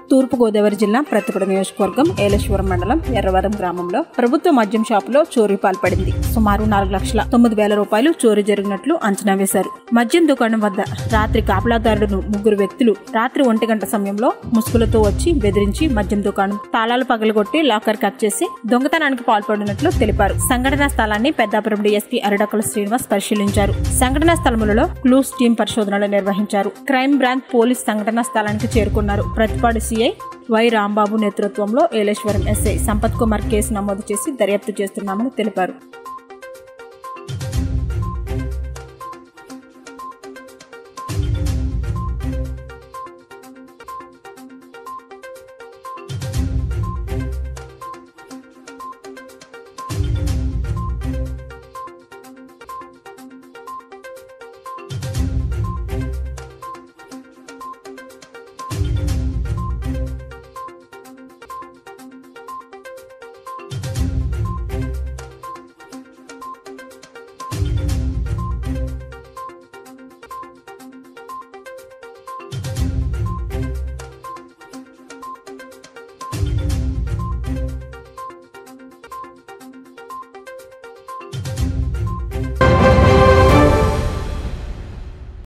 తూర్పుగోదావరి జిల్లా ప్రతిపడ నియోజకవర్గం ఏలేశ్వరం మండలం ఎర్రవరం గ్రామంలో ప్రభుత్వ మద్యం షాపులో చోరీ పాల్పడింది సుమారు నాలుగు లక్షల తొమ్మిది వేల రూపాయలు చోరీ జరిగినట్లు అంచనా వేశారు మద్యం దుకాణం వద్ద రాత్రి కాపలాదారులను ముగ్గురు వ్యక్తులు రాత్రి ఒంటి గంట సమయంలో ముసుగులతో వచ్చి బెదిరించి మద్యం దుకాణం తాళాలు పగలగొట్టి లాకర్ కట్ చేసి దొంగతనానికి పాల్పడినట్లు తెలిపారు సంఘటనా స్థలాన్ని పెద్దాపురం డీఎస్పీ అరడకల శ్రీనివాస్ పరిశీలించారు సంఘటనా స్థలములలో క్లూస్ టీం పరిశోధనలు నిర్వహించారు క్రైమ్ బ్రాంచ్ పోలీస్ సంఘటనా స్థలానికి చేరుకున్నారు ప్రతిపాడు సీఐ వై రాంబాబు నేతృత్వంలో ఏలేశ్వరం ఎస్ఐ సంపత్ కుమార్ కేసు నమోదు చేసి దర్యాప్తు చేస్తున్నామని తెలిపారు